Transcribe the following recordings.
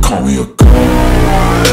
call me a god.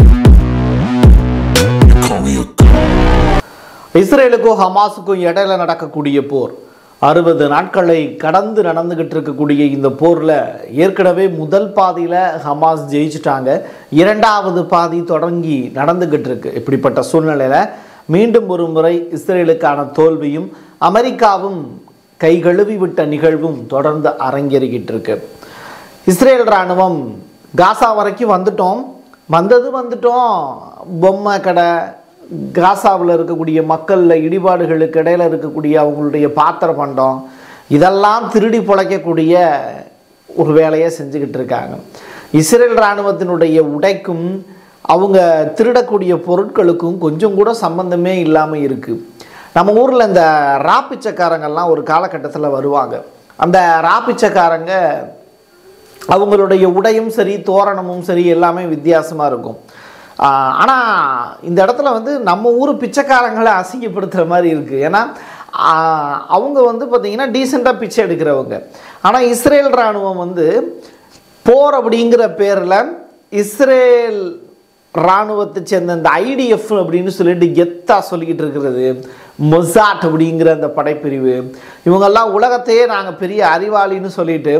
You call me a god. இஸ்ரேலுக்கும் ஹமாஸுக்கும் இடையில நடக்கக்கூடிய போர் அறுபது நாட்களை கடந்து நடந்துகிட்டு இருக்கக்கூடிய இந்த போரில் ஏற்கனவே முதல் பாதியில் ஹமாஸ் ஜெயிச்சிட்டாங்க இரண்டாவது பாதி தொடங்கி நடந்துகிட்டு இருக்கு இப்படிப்பட்ட சூழ்நிலையில் மீண்டும் ஒரு முறை இஸ்ரேலுக்கான தோல்வியும் அமெரிக்காவும் கை கழுவி விட்ட நிகழ்வும் தொடர்ந்து அரங்கேறிக்கிட்டு இருக்கு இஸ்ரேல் இராணுவம் காசா வரைக்கும் வந்துட்டோம் வந்தது வந்துட்டோம் பொம்மை கடை காசாவில் இருக்கக்கூடிய மக்களில் இடிபாடுகளுக்கு இடையில இருக்கக்கூடிய அவங்களுடைய பாத்திர பண்டம் இதெல்லாம் திருடி பிழைக்கக்கூடிய ஒரு வேலையை செஞ்சுக்கிட்டு இருக்காங்க இஸ்ரேல் இராணுவத்தினுடைய உடைக்கும் அவங்க திருடக்கூடிய பொருட்களுக்கும் கொஞ்சம் கூட சம்பந்தமே இல்லாமல் இருக்குது நம்ம ஊரில் இந்த ராப்பிச்சக்காரங்கெல்லாம் ஒரு காலகட்டத்தில் வருவாங்க அந்த ராப்பிச்சக்காரங்க அவங்களுடைய உடையும் சரி தோரணமும் சரி எல்லாமே வித்தியாசமாக இருக்கும் ஆனால் இந்த இடத்துல வந்து நம்ம ஊர் பிச்சைக்காரங்களை அசிங்கப்படுத்துகிற மாதிரி இருக்குது ஏன்னா ஆஹ், அவங்க வந்து பார்த்திங்கன்னா டீசெண்டாக பிச்சை எடுக்கிறவங்க ஆனால் இஸ்ரேல் இராணுவம் வந்து போர் அப்படிங்கிற பேரில் இஸ்ரேல் இராணுவத்தை சேர்ந்த இந்த ஐடிஎஃப் அப்படின்னு சொல்லிட்டு கெத்தா சொல்லிக்கிட்டு இருக்கிறது மொசாட் அப்படிங்கிற அந்த படைப்பிரிவு இவங்கெல்லாம் உலகத்தையே நாங்கள் பெரிய அறிவாளின்னு சொல்லிட்டு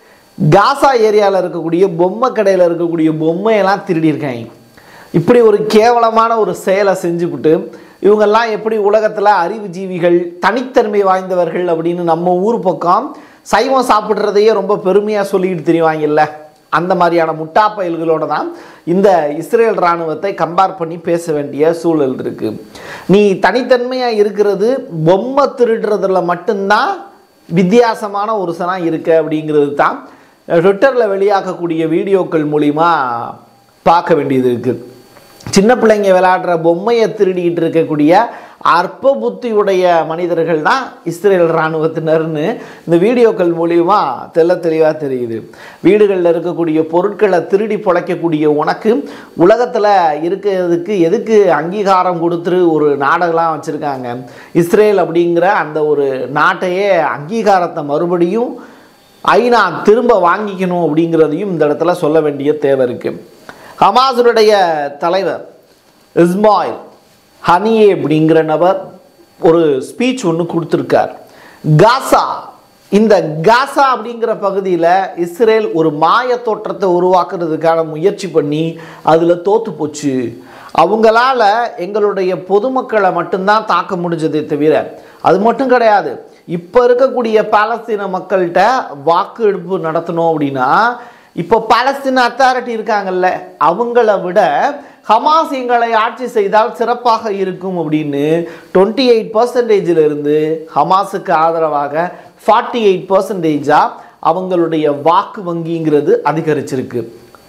காசா ஏரியாவில் இருக்கக்கூடிய பொம்மை கடையில் இருக்கக்கூடிய பொம்மையெல்லாம் திருடியிருக்காங்க இப்படி ஒரு கேவலமான ஒரு செயலை செஞ்சுவிட்டு இவங்கெல்லாம் எப்படி உலகத்தில் அறிவு ஜீவிகள் தனித்தன்மை வாய்ந்தவர்கள் அப்படின்னு நம்ம ஊர் பக்கம் சைவம் சாப்பிட்றதையே ரொம்ப பெருமையாக சொல்லிக்கிட்டு தெரிவாங்கல்ல அந்த மாதிரியான முட்டா பயல்களோட தான் இந்த இஸ்ரேல் இராணுவத்தை கம்பேர் பண்ணி பேச வேண்டிய சூழல் இருக்கு நீ தனித்தன்மையாக இருக்கிறது பொம்மை திருடுறதுல மட்டும்தான் வித்தியாசமான ஒரு சனம் இருக்கு அப்படிங்கிறது தான் ட்விட்டரில் வெளியாகக்கூடிய வீடியோக்கள் மூலிமா பார்க்க வேண்டியது இருக்குது சின்ன பிள்ளைங்க விளையாடுற பொம்மையை திருடிக்கிட்டு இருக்கக்கூடிய அற்ப புத்தியுடைய மனிதர்கள் தான் இஸ்ரேல் இராணுவத்தினர்னு இந்த வீடியோக்கள் மூலியமா தெள்ள தெளிவாக தெரியுது வீடுகளில் இருக்கக்கூடிய பொருட்களை திருடி பொழைக்கக்கூடிய உனக்கு உலகத்தில் இருக்கிறதுக்கு எதுக்கு அங்கீகாரம் கொடுத்துரு ஒரு நாடகம்லாம் வச்சுருக்காங்க இஸ்ரேல் அப்படிங்கிற அந்த ஒரு நாட்டையே அங்கீகாரத்தை மறுபடியும் ஐநா திரும்ப வாங்கிக்கணும் அப்படிங்கிறதையும் இந்த இடத்துல சொல்ல வேண்டிய தேவை இருக்குது ஹமாஸுடைய தலைவர் இஸ்மாயில் ஹனியே அப்படிங்கிற நபர் ஒரு ஸ்பீச் ஒன்று கொடுத்துருக்கார் காசா இந்த காசா அப்படிங்கிற பகுதியில் இஸ்ரேல் ஒரு மாய தோற்றத்தை உருவாக்குறதுக்கான முயற்சி பண்ணி அதில் தோத்து போச்சு அவங்களால எங்களுடைய பொதுமக்களை மட்டும்தான் தாக்க முடிஞ்சதே தவிர அது மட்டும் கிடையாது இப்போ இருக்கக்கூடிய பாலஸ்தீன மக்கள்கிட்ட வாக்கெடுப்பு நடத்தணும் அப்படின்னா இப்போ பாலஸ்தீன அத்தாரிட்டி இருக்காங்கல்ல அவங்கள விட ஹமாஸ் எங்களை ஆட்சி செய்தால் சிறப்பாக இருக்கும் அப்படின்னு டுவெண்ட்டி எயிட் இருந்து ஹமாஸுக்கு ஆதரவாக ஃபார்ட்டி எயிட் பர்சன்டேஜாக அவங்களுடைய வாக்கு வங்கிங்கிறது அதிகரிச்சிருக்கு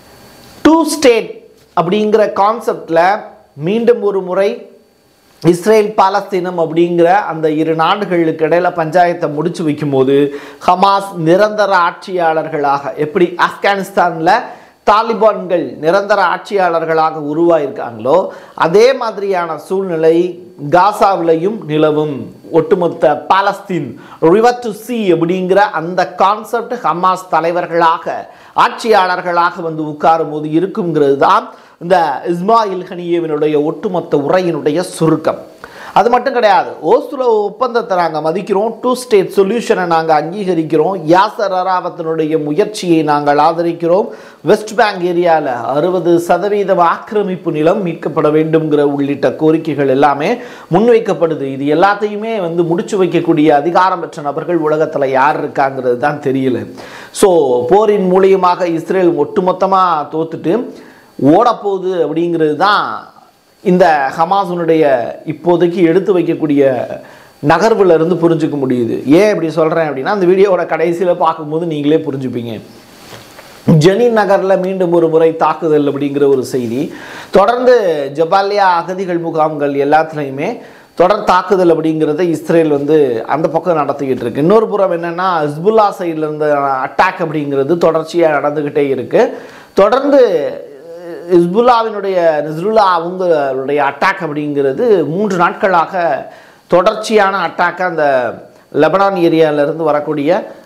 டூ ஸ்டேட் அப்படிங்கிற கான்செப்டில் மீண்டும் ஒரு முறை இஸ்ரேல் பாலஸ்தீனம் அப்படிங்கிற அந்த இரு நாடுகளுக்கு இடையில பஞ்சாயத்தை முடிச்சு வைக்கும்போது ஹமாஸ் நிரந்தர ஆட்சியாளர்களாக எப்படி ஆப்கானிஸ்தானில் தாலிபான்கள் நிரந்தர ஆட்சியாளர்களாக உருவாயிருக்காங்களோ அதே மாதிரியான சூழ்நிலை காசாவிலையும் நிலவும் ஒட்டுமொத்த பாலஸ்தீன் ரிவர் டு சி அப்படிங்கிற அந்த கான்செப்ட் ஹமாஸ் தலைவர்களாக ஆட்சியாளர்களாக வந்து உட்காரும் போது இருக்குங்கிறது தான் இந்த இஸ்மாயில் ஹனியேவினுடைய ஒட்டுமொத்த உரையினுடைய சுருக்கம் அது மட்டும் கிடையாது ஓஸ்லோ ஒப்பந்தத்தை நாங்கள் மதிக்கிறோம் டூ ஸ்டேட் சொல்யூஷனை நாங்கள் அங்கீகரிக்கிறோம் யாசர் அராவத்தினுடைய முயற்சியை நாங்கள் ஆதரிக்கிறோம் வெஸ்ட் பேங்க் ஏரியாவில் அறுபது சதவீதம் ஆக்கிரமிப்பு நிலம் மீட்கப்பட வேண்டும்ங்கிற உள்ளிட்ட கோரிக்கைகள் எல்லாமே முன்வைக்கப்படுது இது எல்லாத்தையுமே வந்து முடிச்சு வைக்கக்கூடிய அதிகாரம் பெற்ற நபர்கள் உலகத்தில் யார் இருக்காங்கிறது தான் தெரியல ஸோ போரின் மூலியமாக இஸ்ரேல் ஒட்டுமொத்தமாக தோத்துட்டு ஓடப்போகுது அப்படிங்கிறது தான் இந்த ஹமாஸுனுடைய இப்போதைக்கு எடுத்து வைக்கக்கூடிய நகர்வுல இருந்து புரிஞ்சுக்க முடியுது ஏன் இப்படி சொல்கிறேன் அப்படின்னா அந்த வீடியோவோட கடைசியில் பார்க்கும்போது நீங்களே புரிஞ்சுப்பீங்க ஜெனின் நகரில் மீண்டும் ஒரு முறை தாக்குதல் அப்படிங்கிற ஒரு செய்தி தொடர்ந்து ஜபாலியா அகதிகள் முகாம்கள் எல்லாத்துலேயுமே தொடர் தாக்குதல் அப்படிங்கிறத இஸ்ரேல் வந்து அந்த பக்கம் நடத்திக்கிட்டு இருக்கு இன்னொரு புறம் என்னென்னா ஹிஸ்புல்லா சைடில் இருந்த அட்டாக் அப்படிங்கிறது தொடர்ச்சியாக நடந்துக்கிட்டே இருக்கு தொடர்ந்து ஹிஸ்புல்லாவினுடைய நஸ்ருல்லா அவங்களுடைய அட்டாக் அப்படிங்கிறது மூன்று நாட்களாக தொடர்ச்சியான அட்டாக் அந்த லெபனான் ஏரியாவிலேருந்து வரக்கூடிய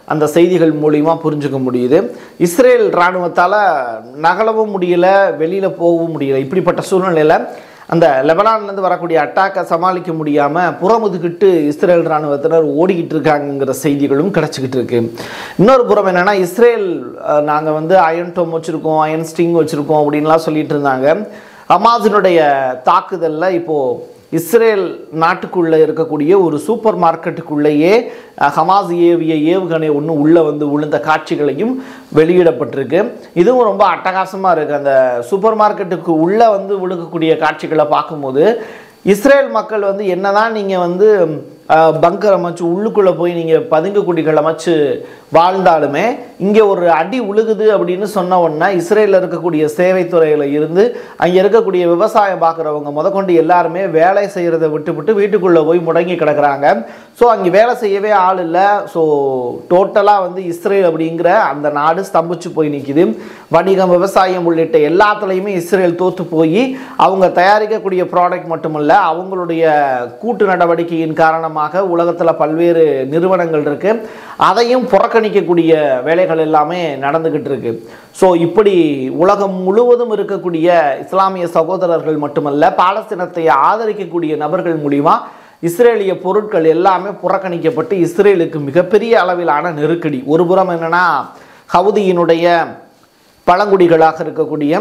அந்த செய்திகள் மூலிமா புரிஞ்சுக்க முடியுது இஸ்ரேல் இராணுவத்தால் நகலவும் முடியல வெளியில் போகவும் முடியல இப்படிப்பட்ட சூழ்நிலையில் அந்த லெபனான்லேருந்து வரக்கூடிய அட்டாக்கை சமாளிக்க முடியாமல் புறமுதுகிட்டு இஸ்ரேல் இராணுவத்தினர் ஓடிக்கிட்டு இருக்காங்கங்கிற செய்திகளும் கிடச்சிக்கிட்டு இருக்கு இன்னொரு புறம் என்னென்னா இஸ்ரேல் நாங்கள் வந்து அயன் டோம் வச்சுருக்கோம் அயன் ஸ்டிங் வச்சுருக்கோம் அப்படின்லாம் சொல்லிட்டு இருந்தாங்க ஹமாஸினுடைய தாக்குதலில் இப்போது இஸ்ரேல் நாட்டுக்குள்ளே இருக்கக்கூடிய ஒரு சூப்பர் மார்க்கெட்டுக்குள்ளேயே அஹ், ஹமாஸ் ஏவிய ஏவுகணை ஒன்று உள்ளே வந்து விழுந்த காட்சிகளையும் வெளியிடப்பட்டிருக்கு இதுவும் ரொம்ப அட்டகாசமாக இருக்குது அந்த சூப்பர் மார்க்கெட்டுக்கு உள்ளே வந்து விழுகக்கூடிய காட்சிகளை பார்க்கும்போது இஸ்ரேல் மக்கள் வந்து என்னதான் நீங்கள் வந்து பங்கர் அமைச்சு உள்ளுக்குள்ளே போய் நீங்கள் பதுங்கு குடிகள் அமைச்சு வாழ்ந்தாலுமே இங்கே ஒரு அடி உழுகுது அப்படின்னு சொன்ன உடனே இஸ்ரேலில் இருக்கக்கூடிய சேவைத்துறையில் இருந்து அங்கே இருக்கக்கூடிய விவசாயம் பார்க்குறவங்க முதற்கொண்டு எல்லாருமே வேலை செய்கிறத விட்டுவிட்டு வீட்டுக்குள்ளே போய் முடங்கி கிடக்குறாங்க ஸோ அங்கே வேலை செய்யவே ஆள் இல்லை ஸோ டோட்டலாக வந்து இஸ்ரேல் அப்படிங்கிற அந்த நாடு ஸ்தம்பிச்சு போய் நிற்கிது வணிகம் விவசாயம் உள்ளிட்ட எல்லாத்துலேயுமே இஸ்ரேல் தோற்று போய் அவங்க தயாரிக்கக்கூடிய ப்ராடக்ட் மட்டுமல்ல அவங்களுடைய கூட்டு நடவடிக்கையின் காரணமாக உலகத்தில் பல்வேறு நிறுவனங்கள் இருக்கு அதையும் புறக்கணிக்கக்கூடிய வேலைகள் எல்லாமே நடந்துக்கிட்டு இருக்கு ஸோ இப்படி உலகம் முழுவதும் இருக்கக்கூடிய இஸ்லாமிய சகோதரர்கள் மட்டுமல்ல பாலஸ்தீனத்தை ஆதரிக்கக்கூடிய நபர்கள் மூலிமா இஸ்ரேலிய பொருட்கள் எல்லாமே புறக்கணிக்கப்பட்டு இஸ்ரேலுக்கு மிகப்பெரிய அளவிலான நெருக்கடி ஒரு புறம் என்னன்னா ஹவுதியினுடைய பழங்குடிகளாக இருக்கக்கூடிய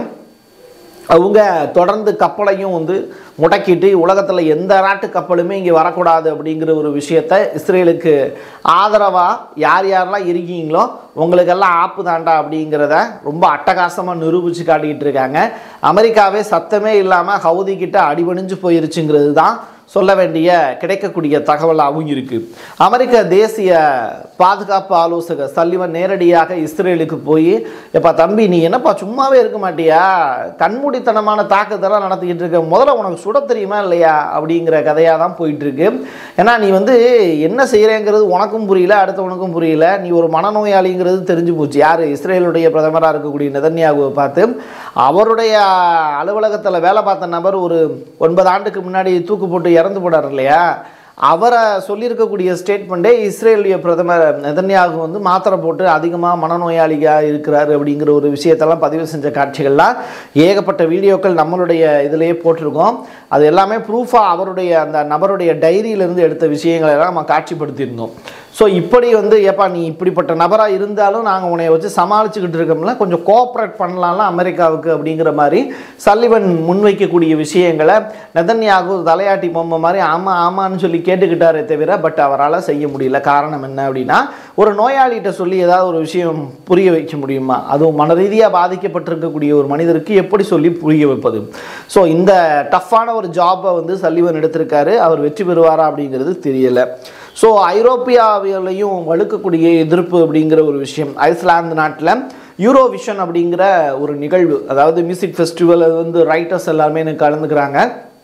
அவங்க தொடர்ந்து கப்பலையும் வந்து முடக்கிட்டு உலகத்தில் எந்த நாட்டு கப்பலுமே இங்கே வரக்கூடாது அப்படிங்கிற ஒரு விஷயத்த இஸ்ரேலுக்கு ஆதரவாக யார் யாரெல்லாம் இருக்கீங்களோ உங்களுக்கெல்லாம் ஆப்பு தாண்டா அப்படிங்கிறத ரொம்ப அட்டகாசமாக நிரூபித்து காட்டிக்கிட்டு இருக்காங்க அமெரிக்காவே சத்தமே இல்லாமல் ஹவுதி கிட்ட அடிபணிஞ்சு போயிருச்சுங்கிறது தான் சொல்ல வேண்டிய கிடைக்கக்கூடிய தகவலாகவும் இருக்குது அமெரிக்க தேசிய பாதுகாப்பு ஆலோசகர் சல்லிவன் நேரடியாக இஸ்ரேலுக்கு போய் எப்பா தம்பி நீ என்னப்பா சும்மாவே இருக்க மாட்டியா கண்மூடித்தனமான தாக்குதலாம் நடத்திக்கிட்டு இருக்க முதல்ல உனக்கு சுட தெரியுமா இல்லையா அப்படிங்கிற கதையாக தான் போயிட்டு இருக்கு ஏன்னா நீ வந்து என்ன செய்கிறேங்கிறது உனக்கும் புரியல அடுத்தவனுக்கும் புரியல நீ ஒரு மனநோயாளிங்கிறது தெரிஞ்சு போச்சு யார் இஸ்ரேலுடைய பிரதமராக இருக்கக்கூடிய நெதன்யாகுவை பார்த்து அவருடைய அலுவலகத்தில் வேலை பார்த்த நபர் ஒரு ஒன்பது ஆண்டுக்கு முன்னாடி தூக்கு போட்டு இறந்து போனார் இல்லையா அவரை சொல்லியிருக்கக்கூடிய ஸ்டேட்மெண்ட்டே இஸ்ரேலிய பிரதமர் நெதன்யாகு வந்து மாத்திரை போட்டு அதிகமாக மனநோயாளியாக இருக்கிறாரு அப்படிங்கிற ஒரு விஷயத்தெல்லாம் பதிவு செஞ்ச காட்சிகள்லாம் ஏகப்பட்ட வீடியோக்கள் நம்மளுடைய இதிலேயே போட்டிருக்கோம் அது எல்லாமே ப்ரூஃபாக அவருடைய அந்த நபருடைய டைரியிலிருந்து எடுத்த விஷயங்களை எல்லாம் நம்ம காட்சிப்படுத்தியிருந்தோம் ஸோ இப்படி வந்து ஏப்பா நீ இப்படிப்பட்ட நபராக இருந்தாலும் நாங்கள் உன்னை வச்சு சமாளிச்சுக்கிட்டு இருக்கோம்ல கொஞ்சம் கோஆப்ரேட் பண்ணலாம்ல அமெரிக்காவுக்கு அப்படிங்கிற மாதிரி சல்லிவன் முன்வைக்கக்கூடிய விஷயங்களை நெதன்யாகு தலையாட்டி பொம்மை மாதிரி ஆமாம் ஆமான்னு சொல்லி கேட்டுக்கிட்டாரே தவிர பட் அவரால் செய்ய முடியல காரணம் என்ன அப்படின்னா ஒரு நோயாளிகிட்ட சொல்லி ஏதாவது ஒரு விஷயம் புரிய வைக்க முடியுமா அதுவும் மன ரீதியாக பாதிக்கப்பட்டிருக்கக்கூடிய ஒரு மனிதருக்கு எப்படி சொல்லி புரிய வைப்பது ஸோ இந்த டஃப்பான ஒரு ஜாப்பை வந்து சல்லிவன் எடுத்திருக்காரு அவர் வெற்றி பெறுவாரா அப்படிங்கிறது தெரியலை ஸோ ஐரோப்பியாவிலையும் வலுக்கக்கூடிய எதிர்ப்பு அப்படிங்கிற ஒரு விஷயம் ஐஸ்லாந்து நாட்டில் யூரோவிஷன் அப்படிங்கிற ஒரு நிகழ்வு அதாவது மியூசிக் ஃபெஸ்டிவல் அது வந்து ரைட்டர்ஸ் எல்லாருமே எனக்கு கலந்துக்கிறாங்க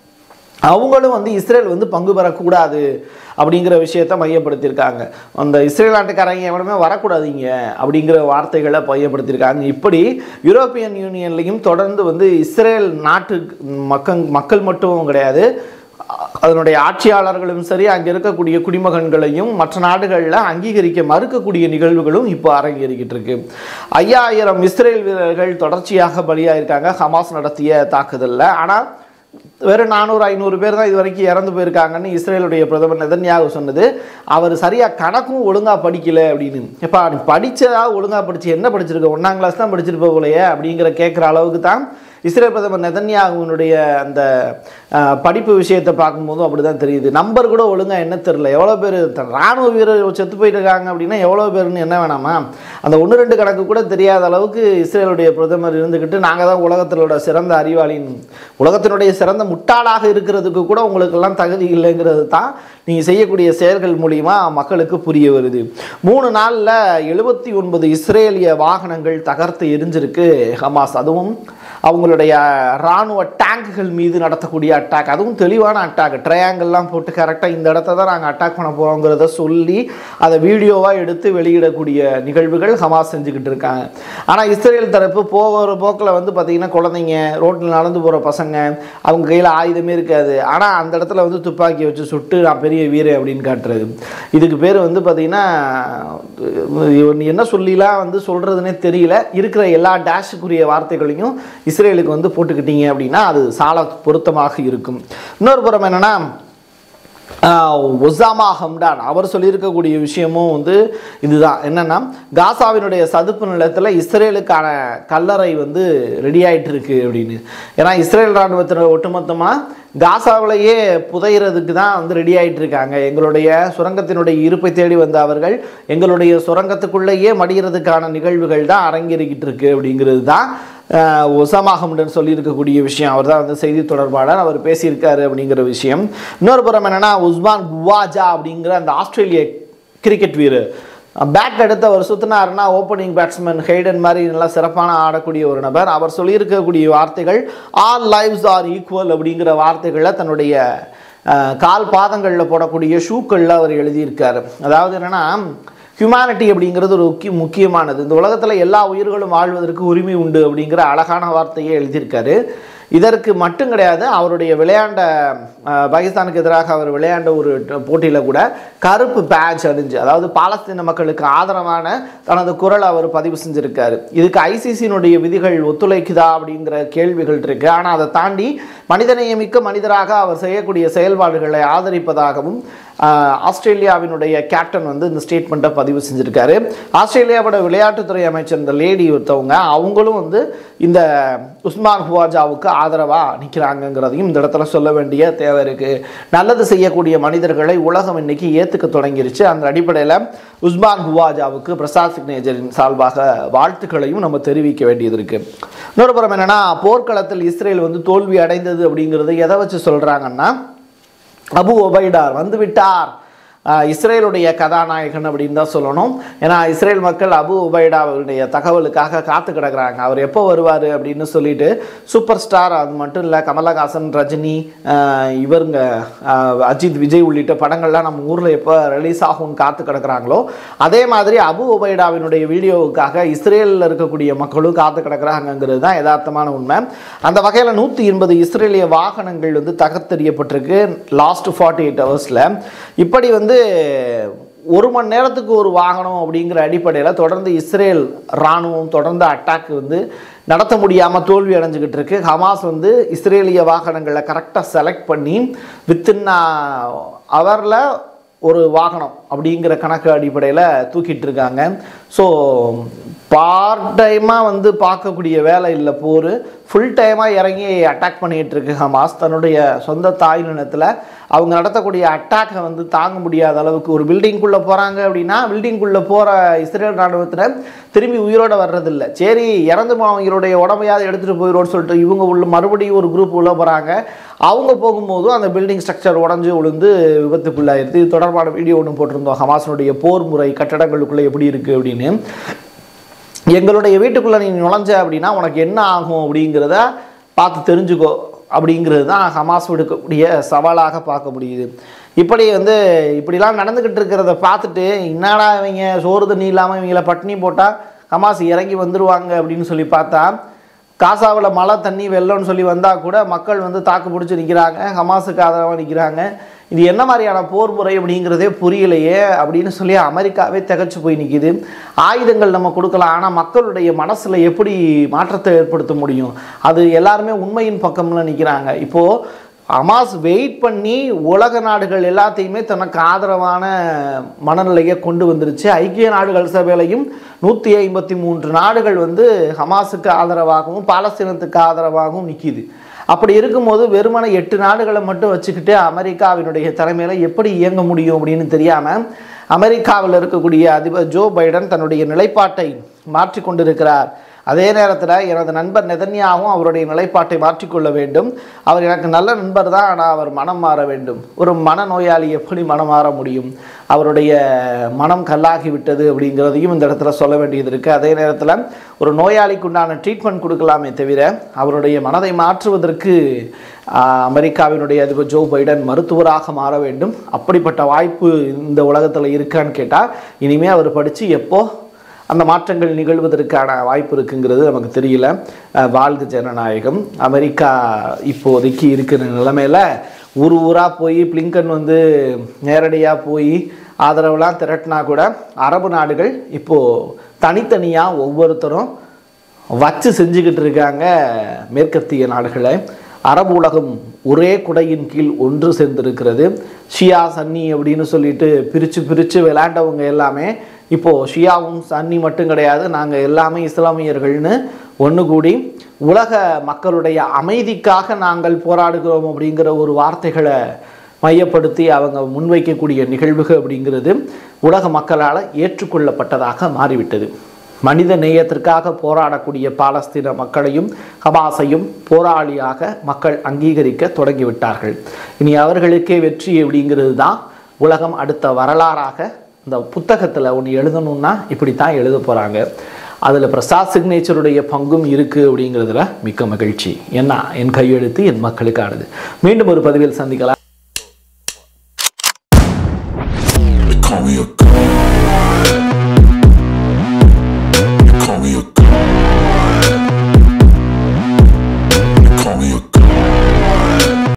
அவங்களும் வந்து இஸ்ரேல் வந்து பங்கு பெறக்கூடாது அப்படிங்கிற விஷயத்த மையப்படுத்தியிருக்காங்க அந்த இஸ்ரேல் நாட்டுக்காரங்க எவனுமே வரக்கூடாதீங்க அப்படிங்கிற வார்த்தைகளை மையப்படுத்தியிருக்காங்க இப்படி யூரோப்பியன் யூனியன்லையும் தொடர்ந்து வந்து இஸ்ரேல் நாட்டு மக்கள் மக்கள் மட்டும் கிடையாது அதனுடைய ஆட்சியாளர்களும் சரி அங்கே இருக்கக்கூடிய குடிமகன்களையும் மற்ற நாடுகளில் அங்கீகரிக்க மறுக்கக்கூடிய நிகழ்வுகளும் இப்போ அரங்கேறிக்கிட்டு இருக்கு ஐயாயிரம் இஸ்ரேல் வீரர்கள் தொடர்ச்சியாக பலியாயிருக்காங்க ஹமாஸ் நடத்திய தாக்குதலில் ஆனால் வெறும் நானூறு ஐநூறு பேர் தான் இது வரைக்கும் இறந்து போயிருக்காங்கன்னு இஸ்ரேலுடைய பிரதமர் நெதன்யாகு சொன்னது அவர் சரியாக கணக்கும் ஒழுங்காக படிக்கல அப்படின்னு எப்பா நீ படித்ததா ஒழுங்காக படிச்சு என்ன படிச்சிருக்க ஒன்றாம் கிளாஸ் தான் படிச்சிருப்ப போலையே அப்படிங்கிற கேட்குற அளவுக்கு தான் இஸ்ரேல் பிரதமர் நெதன்யாகுவினுடைய அந்த அஹ், படிப்பு விஷயத்தை பார்க்கும்போதும் அப்படி தான் தெரியுது நம்பர் கூட ஒழுங்காக என்ன தெரில எவ்வளோ பேர் ராணுவ வீரர் செத்து போயிட்டு இருக்காங்க அப்படின்னா எவ்வளோ பேர்னு என்ன வேணாமா அந்த ஒன்று ரெண்டு கணக்கு கூட தெரியாத அளவுக்கு இஸ்ரேலுடைய பிரதமர் இருந்துக்கிட்டு நாங்கள் தான் உலகத்தினோட சிறந்த அறிவாளின் உலகத்தினுடைய சிறந்த முட்டாளாக இருக்கிறதுக்கு கூட உங்களுக்கெல்லாம் தகுதி இல்லைங்கிறது தான் நீங்கள் செய்யக்கூடிய செயல்கள் மூலிமா மக்களுக்கு புரிய வருது மூணு நாளில் எழுபத்தி ஒன்பது இஸ்ரேலிய வாகனங்கள் தகர்த்து எரிஞ்சிருக்கு ஹமாஸ் அதுவும் அவங்களுடைய இராணுவ டேங்குகள் மீது நடத்தக்கூடிய அட்டாக் அதுவும் தெளிவான அட்டாக் ட்ரையாங்கிள்லாம் போட்டு கரெக்டாக இந்த இடத்த தான் நாங்கள் அட்டாக் பண்ண போகிறோங்கிறத சொல்லி அதை வீடியோவாக எடுத்து வெளியிடக்கூடிய நிகழ்வுகள் ஹமாஸ் செஞ்சுக்கிட்டு இருக்காங்க ஆனால் இஸ்ரேல் தரப்பு போகிற போக்கில் வந்து பார்த்திங்கன்னா குழந்தைங்க ரோட்டில் நடந்து போகிற பசங்க அவங்க கையில் ஆயுதமே இருக்காது ஆனால் அந்த இடத்துல வந்து துப்பாக்கி வச்சு சுட்டு நான் பெரிய பெரிய வீரன் அப்படின்னு காட்டுறது இதுக்கு பேர் வந்து பார்த்திங்கன்னா இவன் என்ன சொல்லிலாம் வந்து சொல்கிறதுனே தெரியல இருக்கிற எல்லா டேஷுக்குரிய வார்த்தைகளையும் இஸ்ரேலுக்கு வந்து போட்டுக்கிட்டீங்க அப்படின்னா அது சால பொருத்தமாக இருக்கும் இன்னொரு புறம் என்னென்னா ஒசாமா ஹம்டான் அவர் சொல்லியிருக்கக்கூடிய விஷயமும் வந்து இதுதான் என்னன்னா காசாவினுடைய சதுப்பு நிலத்தில் இஸ்ரேலுக்கான கல்லறை வந்து ரெடி ஆயிட்டு இருக்கு அப்படின்னு ஏன்னா இஸ்ரேல் இராணுவத்தினர் ஒட்டுமொத்தமாக காசாவிலேயே புதையிறதுக்கு தான் வந்து ரெடி ஆயிட்டு இருக்காங்க எங்களுடைய சுரங்கத்தினுடைய இருப்பை தேடி வந்த அவர்கள் எங்களுடைய சுரங்கத்துக்குள்ளேயே மடிகிறதுக்கான நிகழ்வுகள் தான் அரங்கேறிக்கிட்டு இருக்கு அப்படிங்கிறது தான் ஆஹ் ஒசாமா ஹம்டன் சொல்லியிருக்கக்கூடிய விஷயம் அவர் தான் வந்து செய்தி தொடர்பாளர் அவர் பேசியிருக்காரு அப்படிங்கிற விஷயம் இன்னொரு புறம் என்னன்னா உஸ்மான் குவாஜா அப்படிங்கிற அந்த ஆஸ்திரேலிய கிரிக்கெட் வீரர் பேட் எடுத்து அவர் சுத்தினாருன்னா ஓப்பனிங் பேட்ஸ்மேன் ஹெய்டன் மாதிரி நல்லா சிறப்பான ஆடக்கூடிய ஒரு நபர் அவர் சொல்லியிருக்கக்கூடிய வார்த்தைகள் ஆல் லைவ்ஸ் ஆர் ஈக்குவல் அப்படிங்கிற வார்த்தைகளை தன்னுடைய ஆஹ், கால் பாதங்களில் போடக்கூடிய ஷூக்களில் அவர் எழுதியிருக்காரு அதாவது என்னன்னா ஹியூமனிட்டி அப்படிங்கிறது ஒரு முக்கிய முக்கியமானது இந்த உலகத்தில் எல்லா உயிர்களும் வாழ்வதற்கு உரிமை உண்டு அப்படிங்கிற அழகான வார்த்தையை எழுதியிருக்காரு இதற்கு மட்டும் கிடையாது அவருடைய விளையாண்ட அஹ், பாகிஸ்தானுக்கு எதிராக அவர் விளையாண்ட ஒரு போட்டியில் கூட கருப்பு பேட்ச் அணிஞ்சு அதாவது பாலஸ்தீன மக்களுக்கு ஆதரவான தனது குரல் அவர் பதிவு செஞ்சிருக்காரு இதுக்கு ஐசிசியினுடைய விதிகள் ஒத்துழைக்குதா அப்படிங்கிற கேள்விகள் இருக்கு ஆனால் அதை தாண்டி மனிதநேயமிக்க மனிதராக அவர் செய்யக்கூடிய செயல்பாடுகளை ஆதரிப்பதாகவும் ஆஹ், ஆஸ்திரேலியாவினுடைய கேப்டன் வந்து இந்த ஸ்டேட்மெண்ட்டை பதிவு செஞ்சிருக்காரு ஆஸ்திரேலியாவோட விளையாட்டுத்துறை அமைச்சர் இந்த லேடி ஒருத்தவங்க அவங்களும் வந்து இந்த உஸ்மான் ஹுவாஜாவுக்கு ஆதரவாக நிற்கிறாங்கங்கிறதையும் இந்த இடத்துல சொல்ல வேண்டிய தேவை இருக்குது நல்லது செய்யக்கூடிய மனிதர்களை உலகம் இன்னைக்கு ஏற்றுக்க தொடங்கிருச்சு அந்த அடிப்படையில் உஸ்மான் ஹுவாஜாவுக்கு பிரசாத் சிக்னேச்சரின் சார்பாக வாழ்த்துக்களையும் நம்ம தெரிவிக்க வேண்டியது இருக்குது இன்னொரு புறம் என்னென்னா போர்க்களத்தில் இஸ்ரேல் வந்து தோல்வி அடைந்தது அப்படிங்கிறத எதை வச்சு சொல்கிறாங்கன்னா அபு ஒபைடார் வந்து விட்டார் ஆஹ் இஸ்ரேலுடைய கதாநாயகன் அப்படின்னு தான் சொல்லணும் ஏன்னா இஸ்ரேல் மக்கள் அபு உபைடாவுடைய தகவலுக்காக காத்து கிடக்குறாங்க அவர் எப்போ வருவார் அப்படின்னு சொல்லிட்டு சூப்பர் ஸ்டார் அது மட்டும் இல்லை கமலஹாசன் ரஜினி ஆஹ் இவருங்க ஆஹ் அஜித் விஜய் உள்ளிட்ட படங்கள்லாம் நம்ம ஊரில் எப்போ ரிலீஸ் ஆகும்னு காத்து கிடக்குறாங்களோ அதே மாதிரி அபு உபைடாவினுடைய வீடியோவுக்காக இஸ்ரேலில் இருக்கக்கூடிய மக்களும் காத்து கிடக்குறாங்கங்கிறது தான் யதார்த்தமான உண்மை அந்த வகையில் நூற்றி எண்பது இஸ்ரேலிய வாகனங்கள் வந்து தகர்த்தெறியப்பட்டிருக்கு லாஸ்ட் ஃபார்ட்டி எயிட் ஹவர்ஸில் இப்படி வந்து ஒரு மணி நேரத்துக்கு ஒரு வாகனம் அப்படிங்கிற அடிப்படையில் தொடர்ந்து இஸ்ரேல் இராணுவம் தொடர்ந்து அட்டாக் வந்து நடத்த முடியாமல் தோல்வி அடைஞ்சுக்கிட்டு இருக்கு ஹமாஸ் வந்து இஸ்ரேலிய வாகனங்களை கரெக்டாக செலக்ட் பண்ணி வித்தின் அவரில் ஒரு வாகனம் அப்படிங்கிற கணக்கு அடிப்படையில் தூக்கிட்டு இருக்காங்க ஸோ பார்ட் டைமாக வந்து பார்க்கக்கூடிய வேலை இல்லை போர் ஃபுல் டைமாக இறங்கி அட்டாக் பண்ணிகிட்டு இருக்கு ஹமாஸ் தன்னுடைய சொந்த தாய் நிலத்தில் அவங்க நடத்தக்கூடிய அட்டாக்கை வந்து தாங்க முடியாத அளவுக்கு ஒரு பில்டிங்குள்ளே போகிறாங்க அப்படின்னா பில்டிங்குள்ளே போகிற இஸ்ரேல் ராணுவத்தில் திரும்பி உயிரோட வர்றதில்ல சரி இறந்து அவங்களுடைய உடம்பையாவது எடுத்துகிட்டு போயிடும்னு சொல்லிட்டு இவங்க உள்ள மறுபடியும் ஒரு குரூப் உள்ளே போகிறாங்க அவங்க போகும்போதும் அந்த பில்டிங் ஸ்ட்ரக்சர் உடஞ்சி விழுந்து விபத்துக்குள்ளாயிருது இது தொடர்பான வீடியோ ஒன்று போட்டிருந்தோம் ஹமாஸினுடைய போர் முறை கட்டடங்களுக்குள்ளே எப்படி இருக்குது அப்படின்னு எங்களுடைய வீட்டுக்குள்ளே நீ நுழைஞ்ச அப்படின்னா உனக்கு என்ன ஆகும் அப்படிங்கிறத பார்த்து தெரிஞ்சுக்கோ அப்படிங்கிறது தான் ஹமாஸ் விடுக்கக்கூடிய சவாலாக பார்க்க முடியுது இப்படி வந்து இப்படிலாம் நடந்துக்கிட்டு இருக்கிறத பார்த்துட்டு என்னடா இவங்க சோறு தண்ணி இல்லாமல் இவங்கள பட்டினி போட்டால் ஹமாஸ் இறங்கி வந்துடுவாங்க அப்படின்னு சொல்லி பார்த்தா காசாவில் மழை தண்ணி வெள்ளம்னு சொல்லி வந்தால் கூட மக்கள் வந்து தாக்கு பிடிச்சி நிற்கிறாங்க ஹமாஸுக்கு ஆதரவாக நிற்கிறாங்க இது என்ன மாதிரியான போர் முறை அப்படிங்கிறதே புரியலையே அப்படின்னு சொல்லி அமெரிக்காவே திகச்சு போய் நிற்கிது ஆயுதங்கள் நம்ம கொடுக்கலாம் ஆனால் மக்களுடைய மனசில் எப்படி மாற்றத்தை ஏற்படுத்த முடியும் அது எல்லாருமே உண்மையின் பக்கம்ல நிற்கிறாங்க இப்போது அமாஸ் வெயிட் பண்ணி உலக நாடுகள் எல்லாத்தையுமே தனக்கு ஆதரவான மனநிலையை கொண்டு வந்துருச்சு ஐக்கிய நாடுகள் சபையிலையும் நூற்றி ஐம்பத்தி மூன்று நாடுகள் வந்து ஹமாஸுக்கு ஆதரவாகவும் பாலஸ்தீனத்துக்கு ஆதரவாகவும் நிற்கிது அப்படி இருக்கும்போது வெறுமனே எட்டு நாடுகளை மட்டும் வச்சுக்கிட்டு அமெரிக்காவினுடைய தலைமையில் எப்படி இயங்க முடியும் அப்படின்னு தெரியாமல் அமெரிக்காவில் இருக்கக்கூடிய அதிபர் ஜோ பைடன் தன்னுடைய நிலைப்பாட்டை மாற்றி கொண்டிருக்கிறார் அதே நேரத்தில் எனது நண்பர் நெதன்யாவும் அவருடைய நிலைப்பாட்டை மாற்றிக்கொள்ள வேண்டும் அவர் எனக்கு நல்ல நண்பர் தான் ஆனால் அவர் மனம் மாற வேண்டும் ஒரு மனநோயாளி எப்படி மனம் மாற முடியும் அவருடைய மனம் கல்லாகி விட்டது அப்படிங்கிறதையும் இந்த இடத்துல சொல்ல வேண்டியது இருக்குது அதே நேரத்தில் ஒரு நோயாளிக்கு உண்டான ட்ரீட்மெண்ட் கொடுக்கலாமே தவிர அவருடைய மனதை மாற்றுவதற்கு ஆஹ், அமெரிக்காவினுடைய அதிபர் ஜோ பைடன் மருத்துவராக மாற வேண்டும் அப்படிப்பட்ட வாய்ப்பு இந்த உலகத்தில் இருக்கான்னு கேட்டால் இனிமேல் அவர் படித்து எப்போ அந்த மாற்றங்கள் நிகழ்வதற்கான வாய்ப்பு இருக்குங்கிறது நமக்கு தெரியல அஹ் வாழ்க ஜனநாயகம் அமெரிக்கா இப்போதைக்கு இருக்கிற நிலைமையில் ஊர் ஊராக போய் பிளிங்கன் வந்து நேரடியாக போய் ஆதரவுலாம் திரட்டினா கூட அரபு நாடுகள் இப்போது தனித்தனியாக ஒவ்வொருத்தரும் வச்சு செஞ்சுக்கிட்டு இருக்காங்க மேற்கத்திய நாடுகளை அரபு உலகம் ஒரே குடையின் கீழ் ஒன்று சேர்ந்திருக்கிறது ஷியா சன்னி அப்படின்னு சொல்லிட்டு பிரித்து பிரித்து விளையாண்டவங்க எல்லாமே இப்போது ஷியாவும் சன்னி மட்டும் கிடையாது நாங்கள் எல்லாமே இஸ்லாமியர்கள்னு ஒன்று கூடி உலக மக்களுடைய அமைதிக்காக நாங்கள் போராடுகிறோம் அப்படிங்கிற ஒரு வார்த்தைகளை மையப்படுத்தி அவங்க முன்வைக்கக்கூடிய நிகழ்வுகள் அப்படிங்கிறது உலக மக்களால் ஏற்றுக்கொள்ளப்பட்டதாக மாறிவிட்டது மனித நேயத்திற்காக போராடக்கூடிய பாலஸ்தீன மக்களையும் ஹமாஸையும் போராளியாக மக்கள் அங்கீகரிக்க தொடங்கிவிட்டார்கள் இனி அவர்களுக்கே வெற்றி அப்படிங்கிறது தான் உலகம் அடுத்த வரலாறாக இந்த புத்தகத்தில் ஒன்று எழுதணும்னா இப்படி தான் எழுத போகிறாங்க அதில் பிரசாத் சிக்னேச்சருடைய பங்கும் இருக்குது அப்படிங்கிறதுல மிக்க மகிழ்ச்சி ஏன்னா என் கையெழுத்து என் மக்களுக்கானது மீண்டும் ஒரு பதிவில் சந்திக்கலாம் They call me a god. They call me a god. They call me a god.